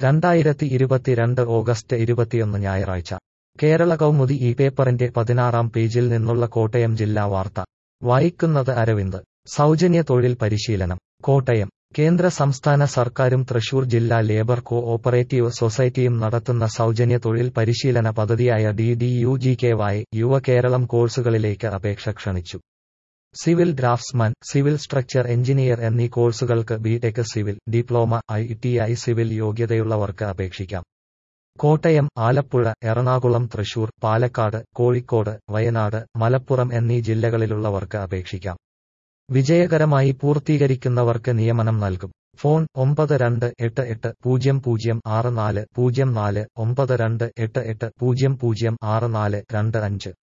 രണ്ടായിരത്തി ഇരുപത്തിരണ്ട് ഓഗസ്റ്റ് ഇരുപത്തിയൊന്ന് ഞായറാഴ്ച കേരള കൗമുദി ഈ പേപ്പറിന്റെ പതിനാറാം പേജിൽ നിന്നുള്ള കോട്ടയം ജില്ലാ വാർത്ത വായിക്കുന്നത് അരവിന്ദ് സൗജന്യ തൊഴിൽ പരിശീലനം കോട്ടയം കേന്ദ്ര സംസ്ഥാന സർക്കാരും തൃശൂർ ജില്ലാ ലേബർ കോ ഓപ്പറേറ്റീവ് സൊസൈറ്റിയും നടത്തുന്ന സൗജന്യ തൊഴിൽ പരിശീലന പദ്ധതിയായ D D U G K Y Yuva Keralam കോഴ്സുകളിലേക്ക് അപേക്ഷ ക്ഷണിച്ചു civil draftsman civil structure engineer എന്നീ കോഴ്സുകൾക്ക് BTech civil diploma I T I civil യോഗ്യതയുള്ളവർക്ക് അപേക്ഷിക്കാം കോട്ടയം ആലപ്പുഴ എറണാകുളം തൃശൂർ പാലക്കാട് കോഴിക്കോട് വയനാട് മലപ്പുറം എന്നീ ജില്ലകളിലുള്ളവർക്ക് അപേക്ഷിക്കാം വിജയകരമായി പൂർത്തീകരിക്കുന്നവർക്ക് നിയമനം നൽകും ഫോൺ ഒമ്പത് രണ്ട് എട്ട് എട്ട് പൂജ്യം പൂജ്യം ആറ് നാല് പൂജ്യം നാല് ഒമ്പത് രണ്ട് എട്ട് എട്ട് പൂജ്യം പൂജ്യം ആറ് നാല് രണ്ട് അഞ്ച്